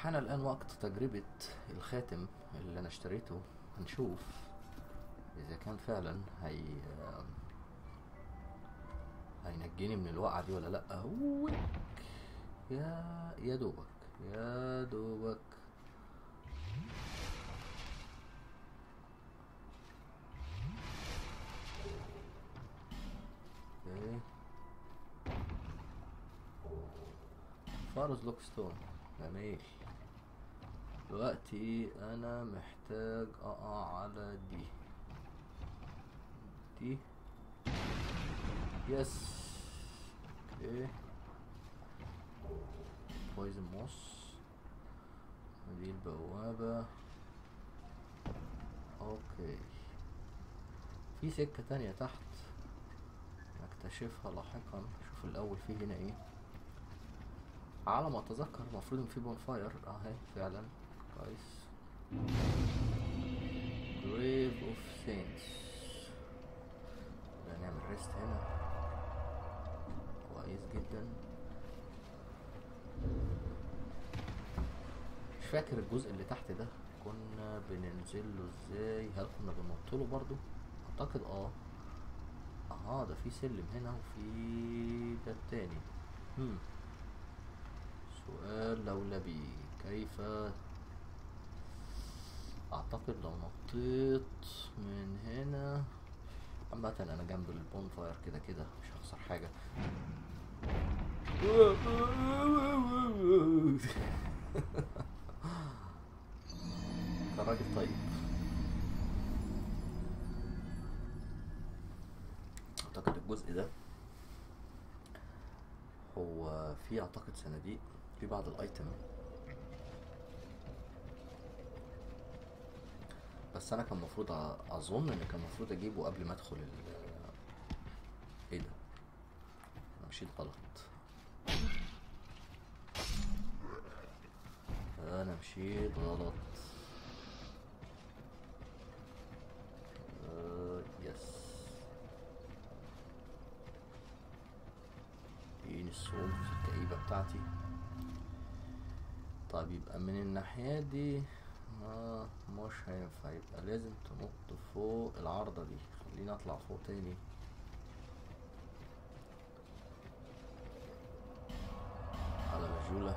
حان الآن وقت تجربة الخاتم اللي أنا اشتريته هنشوف إذا كان فعلا هي هينجيني من الوقعة دي ولا لأ هو يا يا دوبك يا دوبك اوكي فارس لوكستون جميل دلوقتي انا محتاج اقع على دي دي يس اوكي بويزن موس دي البوابة اوكي في سكة تانية تحت نكتشفها لاحقا شوف الاول في هنا ايه على ما اتذكر المفروض ان في بون فاير اهي فعلا كويس جريف اوف سينس نعمل ريست هنا كويس جدا مش فاكر الجزء اللي تحت ده كنا بننزل له ازاي هل كنا بننط له برضو اعتقد اه اه ده في سلم هنا وفي ده التاني هم. سؤال لولبي كيف اعتقد لو نطيت من هنا عامة انا جنب البون فاير كده كده مش هخسر حاجة كان راجل طيب اعتقد الجزء ده هو في اعتقد صناديق في بعض الايتم بس انا كان المفروض أ- اظن ان كان المفروض اجيبه قبل ما ادخل ال ايه ده انا مشيت غلط انا مشيت غلط آه، يس اديني السولز الكئيبة بتاعتي طيب يبقى من الناحية دي ما مش هينفع يبقى لازم تنط فوق العارضة دي خليني اطلع فوق تاني على مجولة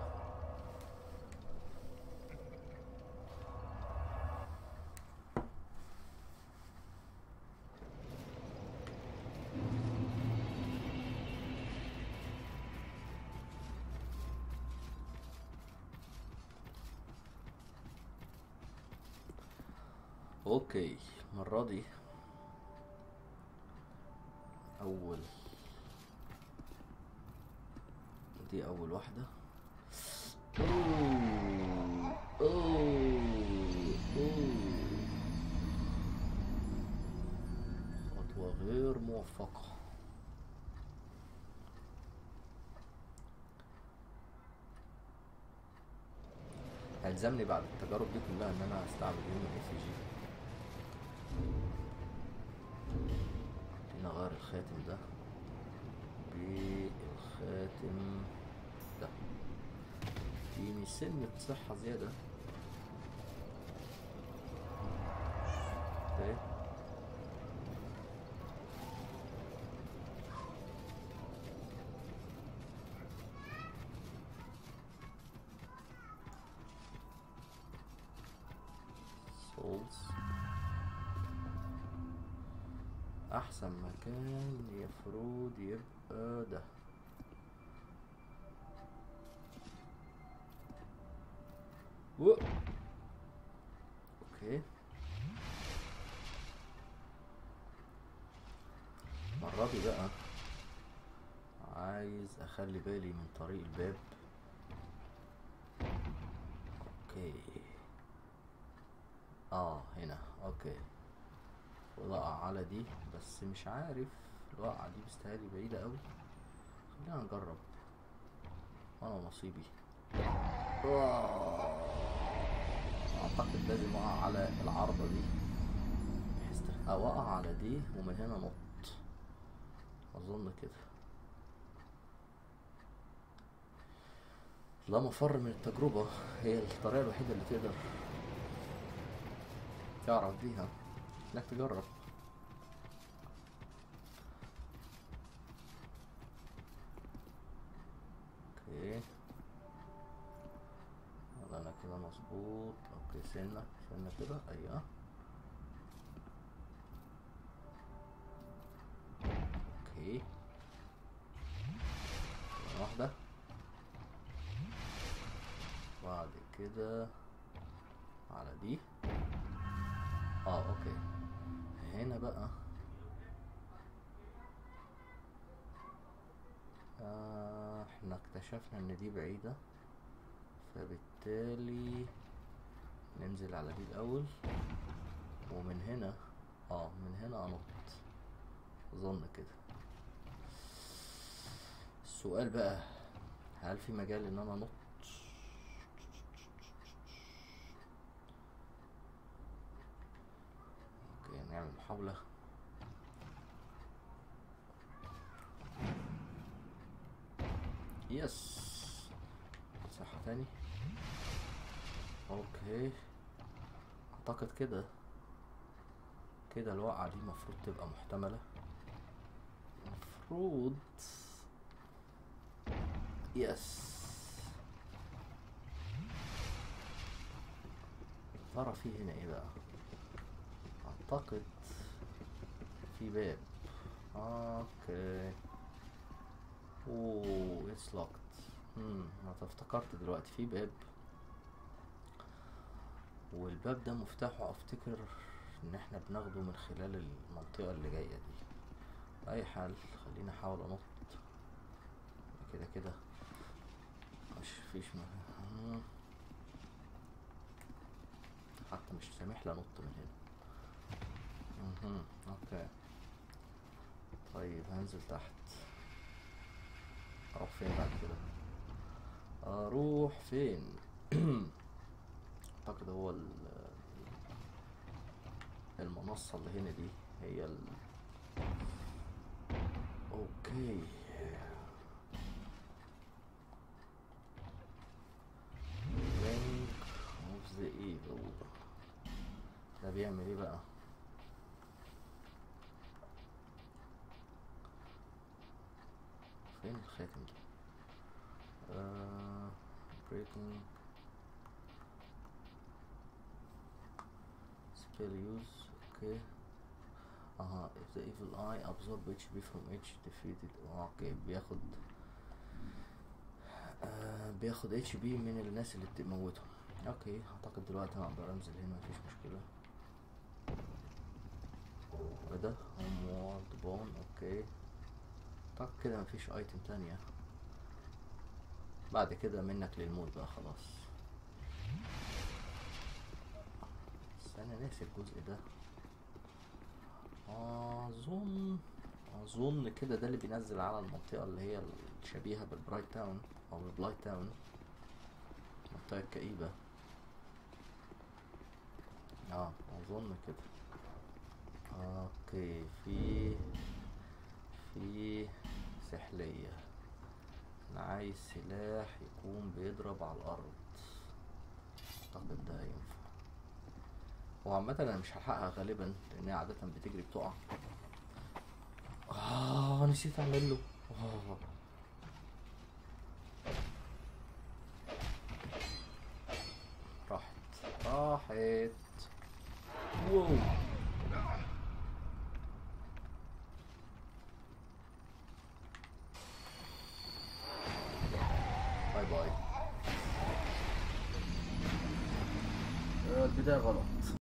اوكي المرة دي اول دي اول واحدة أوه. أوه. أوه. خطوة غير موفقة هيلزمني بعد التجارب دي كلها ان انا استعمل يوم الاي سي جي خلينا اغير الخاتم ده بالخاتم ده اديني سنة صحة زيادة اوكي سولز احسن مكان يفروض يبقى ده و اوكي المرة دي بقى عايز اخلي بالي من طريق الباب اوكي اه هنا اوكي وقع على دي بس مش عارف الوقعة دي بستهالي بعيدة قوي خلينا نجرب وانا نصيبي آه. اعتقد لازم اقع على العارضة دي بحيث تخ- او اقع على دي ومن هنا نط اظن كده لا مفر من التجربة هي الطريقة الوحيدة اللي تقدر تعرف بيها انك تجرب اوكي يلا انا كده مظبوط اوكي سنة سنة كده ايوه اوكي واحدة بعد كده على دي اه اوكي هنا بقى آه احنا اكتشفنا ان دي بعيدة فبالتالي ننزل على دي الاول ومن هنا اه من هنا انط اظن كده السؤال بقى هل في مجال ان انا انط اوكي نعمل محاولة يس مساحة تاني اوكي اعتقد كده كده الوقعة دي المفروض تبقى محتملة المفروض يس ترى في هنا ايه بقى اعتقد في باب اوكي اوه اتس لوكت امم انا افتكرت دلوقتي في باب والباب ده مفتاحه افتكر ان احنا بناخده من خلال المنطقة اللي جاية دي بأي حال خليني احاول انط كده كده مش فيش مكان حتى مش سامح لي انط من هنا مهم. اوكي طيب هنزل تحت اروح فين بعد كده اروح فين اعتقد هو ال- المنصة اللي هنا دي هي ال اوكي Ring of the Evil ده بيعمل ايه بقى فين الخاتم ده آه breaking spell use okay اها if the evil eye absorb HP from each defeated اوكي بياخد آه بياخد اتش بي من الناس اللي بتموتهم اوكي اعتقد دلوقتي انا اقدر انزل هنا مفيش مشكلة وده هوم وورد بون اوكي اعتقد كده مفيش ايتم تانية بعد كده منك للموت بقى خلاص بس انا ناسي الجزء ده اظن اظن كده ده اللي بينزل على المنطقة اللي هي الشبيهة بالبرايت تاون او البلايت تاون المنطقة الكئيبة اه اظن كده اوكي في في سحلية انا عايز سلاح يكون بيضرب على الارض اعتقد ده ينفع هو عامة انا مش هلحقها غالبا لانها عادة بتجري بتقع اه نسيت اعمل له آه. راحت راحت واو باي باي آه، البداية غلط